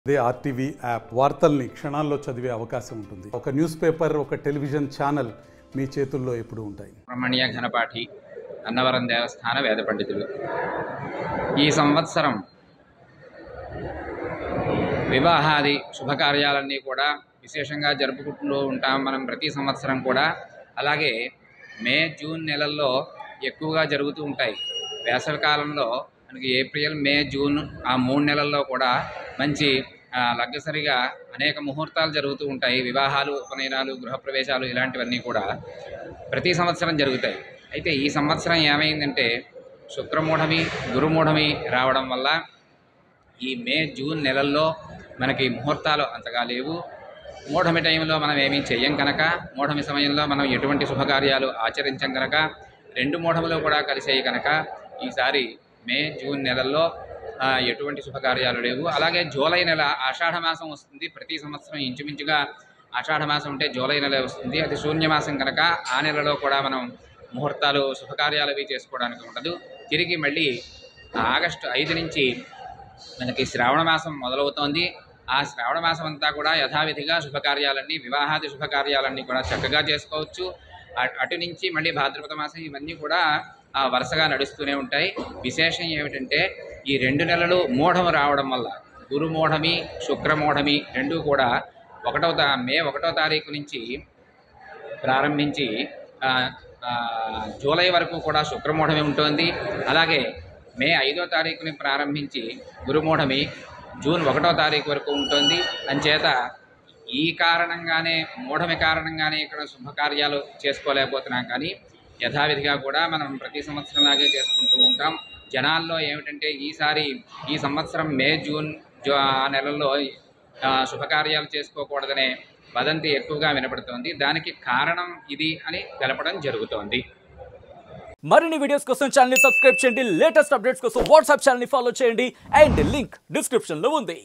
అదే RTV app వార్తల్ని క్షణాల్లో చదివే అవకాశం ఉంటుంది ఒక న్యూస్ పేపర్ ఒక టెలివిజన్ ఛానల్ మీ చేతుల్లో ఎప్పుడూ ఉంటాయి సుబ్రహ్మణ్య ఘనపాఠి అన్నవరం దేవస్థాన వేద పండితులు ఈ సంవత్సరం వివాహాది శుభకార్యాలన్నీ కూడా విశేషంగా జరుపుకుంటూ ఉంటాం మనం ప్రతి సంవత్సరం కూడా అలాగే మే జూన్ నెలల్లో ఎక్కువగా జరుగుతూ ఉంటాయి వేసవి కాలంలో మనకి ఏప్రిల్ మే జూన్ ఆ మూడు నెలల్లో కూడా మంచి ఆ, లగ్జసరిగా అనేక ముహూర్తాలు జరుగుతూ ఉంటాయి వివాహాలు ఉపనయనాలు గృహప్రవేశాలు ఇలాంటివన్నీ కూడా ప్రతి సంవత్సరం జరుగుతాయి అయితే ఈ సంవత్సరం ఏమైందంటే శుక్రమూఢమి గురుమూఢమి రావడం వల్ల ఈ మే జూన్ నెలల్లో మనకి ముహూర్తాలు అంతగా లేవు మూఢమి టైంలో మనం ఏమీ చెయ్యం కనుక మూఢమి సమయంలో మనం ఎటువంటి శుభకార్యాలు ఆచరించం కనుక రెండు మూఢములు కూడా కలిసేయి కనుక ఈసారి మే జూన్ నెలల్లో ఆ, ఎటువంటి శుభకార్యాలు లేవు అలాగే జూలై నెల ఆషాఢ మాసం వస్తుంది ప్రతి సంవత్సరం ఇంచుమించుగా ఆషాఢ మాసం అంటే జూలై నెల వస్తుంది అది శూన్యమాసం కనుక ఆ నెలలో కూడా మనం ముహూర్తాలు శుభకార్యాలు అవి చేసుకోవడానికి ఉండదు తిరిగి మళ్ళీ ఆగస్టు ఐదు నుంచి మనకి శ్రావణ మాసం మొదలవుతోంది ఆ శ్రావణ మాసం అంతా కూడా యథావిధిగా శుభకార్యాలన్నీ వివాహాది శుభకార్యాలన్నీ కూడా చక్కగా చేసుకోవచ్చు అ- అటు నుంచి మళ్ళీ భాద్రపద మాసం ఇవన్నీ కూడా ఆ, వరుసగా నడుస్తూనే ఉంటాయి విశేషం ఏమిటంటే ఈ రెండు నెలలు మూఢము రావడం వల్ల గురుమూఢమి శుక్రమూఢమి రెండూ కూడా ఒకటో తా మే ఒకటో తారీఖు నుంచి ప్రారంభించి ఆ, ఆ, జూలై వరకు కూడా శుక్రమూఢమి ఉంటుంది అలాగే మే ఐదో తారీఖుని ప్రారంభించి గురుమూఢమి జూన్ ఒకటో తారీఖు వరకు ఉంటుంది అంచేత ఈ కారణంగానే మూఢమి కారణంగానే ఇక్కడ శుభకార్యాలు చేసుకోలేకపోతున్నాం కానీ యథావిధిగా కూడా మనం ప్రతి సంవత్సరంలాగే చేసుకుంటూ ఉంటాం జనాల్లో ఏమిటంటే ఈసారి ఈ సంవత్సరం మే జూన్ జూ ఆ నెలల్లో ఆ, శుభకార్యాలు చేసుకోకూడదనే వదంతి ఎక్కువగా వినపడుతోంది దానికి కారణం ఇది అని తెలపడం జరుగుతోంది మరిన్ని వీడియోస్ కోసం ఛానల్ ని సబ్స్క్రైబ్ చేయండి లేటెస్ట్ అప్డేట్స్ కోసం వాట్సాప్ ఛానల్ ని ఫాలో చేయండి అండ్ లింక్ డిస్క్రిప్షన్ లో ఉంది